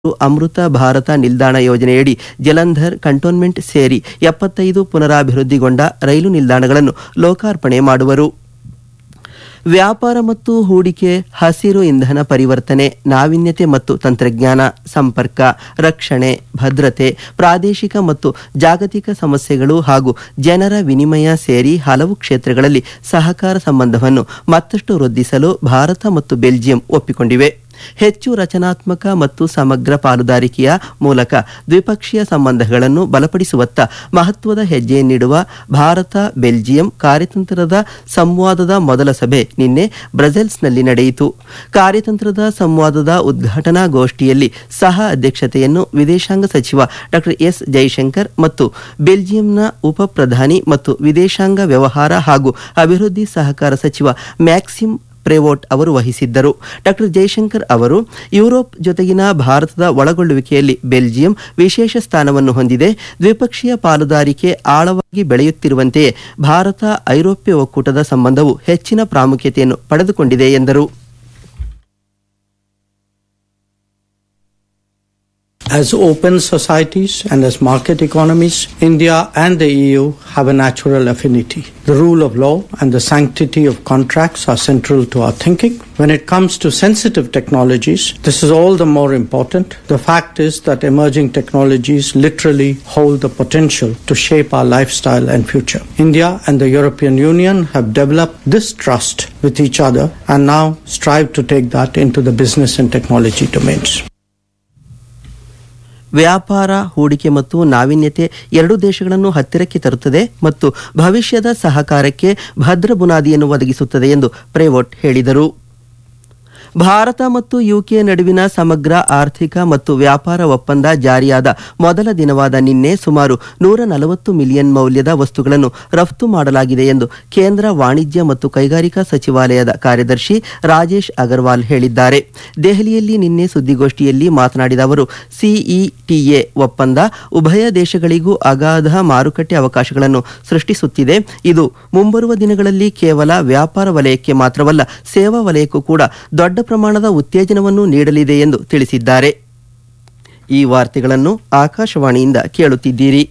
ಅಮೃತ ಭಾರತ ನಿಲ್ದಾಣ ಯೋಜನೆಯಡಿ ಜಲಂಧರ್ ಕಂಟೋನ್ಮೆಂಟ್ ಸೇರಿ ಎಪ್ಪತ್ತೈದು ಪುನರಾಭಿವೃದ್ಧಿಗೊಂಡ ರೈಲು ನಿಲ್ದಾಣಗಳನ್ನು ಲೋಕಾರ್ಪಣೆ ಮಾಡುವರು ವ್ಯಾಪಾರ ಮತ್ತು ಹೂಡಿಕೆ ಹಸಿರು ಇಂಧನ ಪರಿವರ್ತನೆ ನಾವೀನ್ಯತೆ ಮತ್ತು ತಂತ್ರಜ್ಞಾನ ಸಂಪರ್ಕ ರಕ್ಷಣೆ ಭದ್ರತೆ ಪ್ರಾದೇಶಿಕ ಮತ್ತು ಜಾಗತಿಕ ಸಮಸ್ಯೆಗಳು ಹಾಗೂ ಜನರ ವಿನಿಮಯ ಸೇರಿ ಹಲವು ಕ್ಷೇತ್ರಗಳಲ್ಲಿ ಸಹಕಾರ ಸಂಬಂಧವನ್ನು ಮತ್ತಷ್ಟು ವೃದ್ಧಿಸಲು ಭಾರತ ಮತ್ತು ಬೆಲ್ಜಿಯಂ ಒಪ್ಪಿಕೊಂಡಿವೆ ಹೆಚ್ಚು ರಚನಾತ್ಮಕ ಮತ್ತು ಸಮಗ್ರ ಪಾಲುದಾರಿಕೆಯ ಮೂಲಕ ದ್ವಿಪಕ್ಷೀಯ ಸಂಬಂಧಗಳನ್ನು ಬಲಪಡಿಸುವತ್ತ ಮಹತ್ವದ ಹೆಜ್ಜೆಯನ್ನಿಡುವ ಭಾರತ ಬೆಲ್ಜಿಯಂ ಕಾರ್ಯತಂತ್ರದ ಸಂವಾದದ ಮೊದಲ ಸಭೆ ನಿನ್ನೆ ಬ್ರಸೆಲ್ಸ್ನಲ್ಲಿ ನಡೆಯಿತು ಕಾರ್ಯತಂತ್ರದ ಸಂವಾದದ ಉದ್ಘಾಟನಾ ಗೋಷ್ಠಿಯಲ್ಲಿ ಸಹ ಅಧ್ಯಕ್ಷತೆಯನ್ನು ವಿದೇಶಾಂಗ ಸಚಿವ ಡಾ ಎಸ್ ಜೈಶಂಕರ್ ಮತ್ತು ಬೆಲ್ಜಿಯಂನ ಉಪ ಪ್ರಧಾನಿ ಮತ್ತು ವಿದೇಶಾಂಗ ವ್ಯವಹಾರ ಹಾಗೂ ಅಭಿವೃದ್ಧಿ ಸಹಕಾರ ಸಚಿವ ಮ್ಯಾಕ್ಸಿಮ್ ಪ್ರೇವೋಟ್ ಅವರು ವಹಿಸಿದ್ದರು ಡಾ ಜೈಶಂಕರ್ ಅವರು ಯುರೋಪ್ ಜೊತೆಗಿನ ಭಾರತದ ಒಳಗೊಳ್ಳುವಿಕೆಯಲ್ಲಿ ಬೆಲ್ಜಿಯಂ ವಿಶೇಷ ಸ್ಥಾನವನ್ನು ಹೊಂದಿದೆ ದ್ವಿಪಕ್ಷೀಯ ಪಾಲುದಾರಿಕೆ ಆಳವಾಗಿ ಬೆಳೆಯುತ್ತಿರುವಂತೆಯೇ ಭಾರತ ಐರೋಪ್ಯ ಒಕ್ಕೂಟದ ಸಂಬಂಧವು ಹೆಚ್ಚಿನ ಪ್ರಾಮುಖ್ಯತೆಯನ್ನು ಪಡೆದುಕೊಂಡಿದೆ ಎಂದರು As open societies and as market economies, India and the EU have a natural affinity. The rule of law and the sanctity of contracts are central to our thinking. When it comes to sensitive technologies, this is all the more important. The fact is that emerging technologies literally hold the potential to shape our lifestyle and future. India and the European Union have developed this trust with each other and now strive to take that into the business and technology domains. ವ್ಯಾಪಾರ ಹೂಡಿಕೆ ಮತ್ತು ನಾವೀನ್ಯತೆ ಎರಡೂ ದೇಶಗಳನ್ನು ಹತ್ತಿರಕ್ಕೆ ತರುತ್ತದೆ ಮತ್ತು ಭವಿಷ್ಯದ ಸಹಕಾರಕ್ಕೆ ಭದ್ರ ಬುನಾದಿಯನ್ನು ಒದಗಿಸುತ್ತದೆ ಎಂದು ಪ್ರೇವೋಟ್ ಹೇಳಿದರು ಭಾರತ ಮತ್ತು ಯುಕೆ ನಡುವಿನ ಸಮಗ್ರ ಆರ್ಥಿಕ ಮತ್ತು ವ್ಯಾಪಾರ ಒಪ್ಪಂದ ಜಾರಿಯಾದ ಮೊದಲ ದಿನವಾದ ನಿನ್ನೆ ಸುಮಾರು ನೂರ ನಲವತ್ತು ಮಿಲಿಯನ್ ಮೌಲ್ಯದ ವಸ್ತುಗಳನ್ನು ರಫ್ತು ಮಾಡಲಾಗಿದೆ ಎಂದು ಕೇಂದ್ರ ವಾಣಿಜ್ಯ ಮತ್ತು ಕೈಗಾರಿಕಾ ಸಚಿವಾಲಯದ ಕಾರ್ಯದರ್ಶಿ ರಾಜೇಶ್ ಅಗರ್ವಾಲ್ ಹೇಳಿದ್ದಾರೆ ದೆಹಲಿಯಲ್ಲಿ ನಿನ್ನೆ ಸುದ್ದಿಗೋಷ್ಠಿಯಲ್ಲಿ ಮಾತನಾಡಿದ ಅವರು ಸಿಇಟಿಎ ಒಪ್ಪಂದ ಉಭಯ ದೇಶಗಳಿಗೂ ಅಗಾಧ ಮಾರುಕಟ್ಟೆ ಅವಕಾಶಗಳನ್ನು ಸೃಷ್ಟಿಸುತ್ತಿದೆ ಇದು ಮುಂಬರುವ ದಿನಗಳಲ್ಲಿ ಕೇವಲ ವ್ಯಾಪಾರ ವಲಯಕ್ಕೆ ಮಾತ್ರವಲ್ಲ ಸೇವಾ ವಲಯಕ್ಕೂ ಕೂಡ ದೊಡ್ಡ ಪ್ರಮಾಣದ ಉತ್ತೇಜನವನ್ನು ನೀಡಲಿದೆ ಎಂದು ತಿಳಿಸಿದ್ದಾರೆ ಈ ವಾರ್ತೆಗಳನ್ನು ಆಕಾಶವಾಣಿಯಿಂದ ಕೇಳುತ್ತಿದ್ದೀರಿ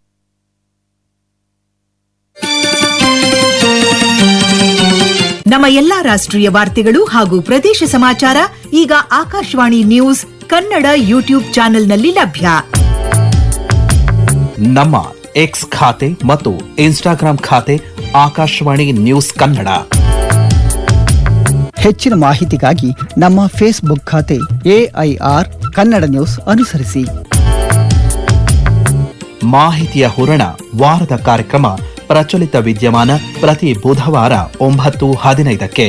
ನಮ್ಮ ಎಲ್ಲಾ ರಾಷ್ಟ್ರೀಯ ವಾರ್ತೆಗಳು ಹಾಗೂ ಪ್ರದೇಶ ಸಮಾಚಾರ ಈಗ ಆಕಾಶವಾಣಿ ನ್ಯೂಸ್ ಕನ್ನಡ ಯೂಟ್ಯೂಬ್ ಚಾನೆಲ್ನಲ್ಲಿ ಲಭ್ಯ ನಮ್ಮ ಎಕ್ಸ್ ಖಾತೆ ಮತ್ತು ಇನ್ಸ್ಟಾಗ್ರಾಂ ಖಾತೆ ಆಕಾಶವಾಣಿ ನ್ಯೂಸ್ ಕನ್ನಡ ಹೆಚ್ಚಿನ ಮಾಹಿತಿಗಾಗಿ ನಮ್ಮ ಫೇಸ್ಬುಕ್ ಖಾತೆ ಎಐಆರ್ ಕನ್ನಡ ನ್ಯೂಸ್ ಅನುಸರಿಸಿ ಮಾಹಿತಿಯ ಹೂರಣ ವಾರದ ಕಾರ್ಯಕ್ರಮ ಪ್ರಚಲಿತ ವಿದ್ಯಮಾನ ಪ್ರತಿ ಬುಧವಾರ ಒಂಬತ್ತು ಹದಿನೈದಕ್ಕೆ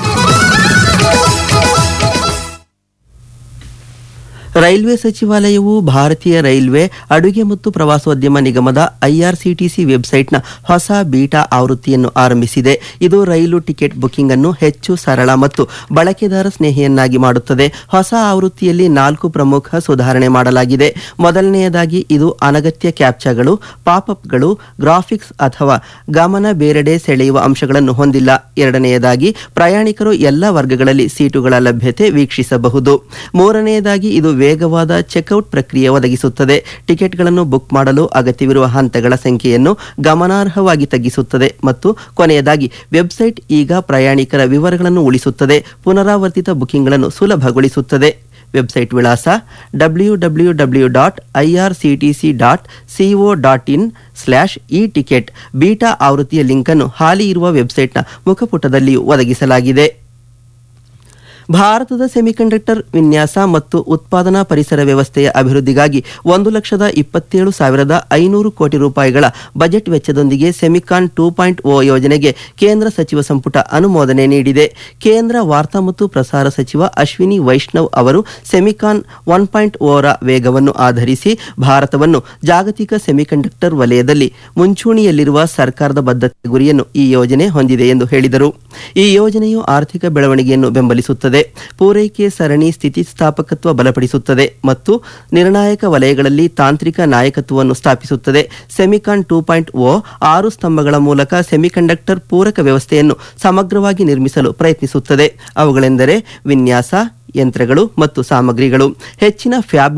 ರೈಲ್ವೆ ಸಚಿವಾಲಯವು ಭಾರತೀಯ ರೈಲ್ವೆ ಅಡುಗೆ ಮತ್ತು ಪ್ರವಾಸೋದ್ಯಮ ನಿಗಮದ ಐಆರ್ಸಿಟಿಸಿ ವೆಬ್ಸೈಟ್ನ ಹೊಸ ಬೀಟಾ ಆವೃತ್ತಿಯನ್ನು ಆರಂಭಿಸಿದೆ ಇದು ರೈಲು ಟಿಕೆಟ್ ಬುಕಿಂಗ್ ಅನ್ನು ಹೆಚ್ಚು ಸರಳ ಮತ್ತು ಬಳಕೆದಾರ ಸ್ನೇಹಿಯನ್ನಾಗಿ ಮಾಡುತ್ತದೆ ಹೊಸ ಆವೃತ್ತಿಯಲ್ಲಿ ನಾಲ್ಕು ಪ್ರಮುಖ ಸುಧಾರಣೆ ಮಾಡಲಾಗಿದೆ ಮೊದಲನೆಯದಾಗಿ ಇದು ಅನಗತ್ಯ ಕ್ಯಾಪ್ಚಾಗಳು ಪಾಪ್ಅಪ್ಗಳು ಗ್ರಾಫಿಕ್ಸ್ ಅಥವಾ ಗಮನ ಬೇರೆಡೆ ಸೆಳೆಯುವ ಅಂಶಗಳನ್ನು ಹೊಂದಿಲ್ಲ ಎರಡನೆಯದಾಗಿ ಪ್ರಯಾಣಿಕರು ಎಲ್ಲ ವರ್ಗಗಳಲ್ಲಿ ಸೀಟುಗಳ ಲಭ್ಯತೆ ವೀಕ್ಷಿಸಬಹುದು ಮೂರನೆಯದಾಗಿ ಇದು ವೇಗವಾದ ಚೆಕ್ಔಟ್ ಪ್ರಕ್ರಿಯೆ ಒದಗಿಸುತ್ತದೆ ಟಿಕೆಟ್ಗಳನ್ನು ಬುಕ್ ಮಾಡಲು ಅಗತ್ಯವಿರುವ ಹಂತಗಳ ಸಂಖ್ಯೆಯನ್ನು ಗಮನಾರ್ಹವಾಗಿ ತಗ್ಗಿಸುತ್ತದೆ ಮತ್ತು ಕೊನೆಯದಾಗಿ ವೆಬ್ಸೈಟ್ ಈಗ ಪ್ರಯಾಣಿಕರ ವಿವರಗಳನ್ನು ಉಳಿಸುತ್ತದೆ ಪುನರಾವರ್ತಿತ ಬುಕಿಂಗ್ಗಳನ್ನು ಸುಲಭಗೊಳಿಸುತ್ತದೆ ವೆಬ್ಸೈಟ್ ವಿಳಾಸ W W W dot IRCTC dot CO dot in slash E ticket beta ಆವೃತ್ತಿಯ ಲಿಂಕನ್ನು ಹಾಲಿ ಇರುವ ವೆಬ್ಸೈಟ್ನ ಮುಖಪುಟದಲ್ಲಿಯೂ ಒದಗಿಸಲಾಗಿದೆ ಭಾರತದ ಸೆಮಿಕಂಡಕ್ಟರ್ ವಿನ್ಯಾಸ ಮತ್ತು ಉತ್ಪಾದನಾ ಪರಿಸರ ವ್ಯವಸ್ಥೆಯ ಅಭಿವೃದ್ಧಿಗಾಗಿ ಒಂದು ಲಕ್ಷದ ಇಪ್ಪತ್ತೇಳು ಸಾವಿರದ ಐನೂರು ಕೋಟಿ ರೂಪಾಯಿಗಳ ಬಜೆಟ್ ವೆಚ್ಚದೊಂದಿಗೆ ಸೆಮಿಕಾನ್ ಟೂ ಪಾಯಿಂಟ್ ಓ ಯೋಜನೆಗೆ ಕೇಂದ್ರ ಸಚಿವ ಸಂಪುಟ ಅನುಮೋದನೆ ನೀಡಿದೆ ಕೇಂದ್ರ ವಾರ್ತಾ ಮತ್ತು ಪ್ರಸಾರ ಸಚಿವ ಅಶ್ವಿನಿ ವೈಷ್ಣವ್ ಅವರು ಸೆಮಿಕಾನ್ ಒನ್ ಪಾಯಿಂಟ್ ಓರ ವೇಗವನ್ನು ಆಧರಿಸಿ ಭಾರತವನ್ನು ಜಾಗತಿಕ ಸೆಮಿಕಂಡಕ್ಟರ್ ವಲಯದಲ್ಲಿ ಮುಂಚೂಣಿಯಲ್ಲಿರುವ ಸರ್ಕಾರದ ಬದ್ಧತೆ ಗುರಿಯನ್ನು ಈ ಯೋಜನೆ ಹೊಂದಿದೆ ಎಂದು ಹೇಳಿದರು ಈ ಯೋಜನೆಯು ಆರ್ಥಿಕ ಬೆಳವಣಿಗೆಯನ್ನು ಬೆಂಬಲಿಸುತ್ತದೆ ಹೆಚ್ಚಿಸುತ್ತದೆ ಪೂರೈಕೆ ಸರಣಿ ಸ್ಥಿತಿಸ್ಥಾಪಕತ್ವ ಬಲಪಡಿಸುತ್ತದೆ ಮತ್ತು ನಿರ್ಣಾಯಕ ವಲಯಗಳಲ್ಲಿ ತಾಂತ್ರಿಕ ನಾಯಕತ್ವವನ್ನು ಸ್ಥಾಪಿಸುತ್ತದೆ ಸೆಮಿಕಾನ್ ಟೂ ಪಾಯಿಂಟ್ ಓ ಆರು ಸ್ತಂಭಗಳ ಮೂಲಕ ಸೆಮಿಕಂಡಕ್ಟರ್ ಪೂರಕ ವ್ಯವಸ್ಥೆಯನ್ನು ಸಮಗ್ರವಾಗಿ ನಿರ್ಮಿಸಲು ಪ್ರಯತ್ನಿಸುತ್ತದೆ ಅವುಗಳೆಂದರೆ ವಿನ್ಯಾಸ ಯಂತ್ರಗಳು ಮತ್ತು ಸಾಮಗ್ರಿಗಳು ಹೆಚ್ಚಿನ ಫ್ಯಾಬ್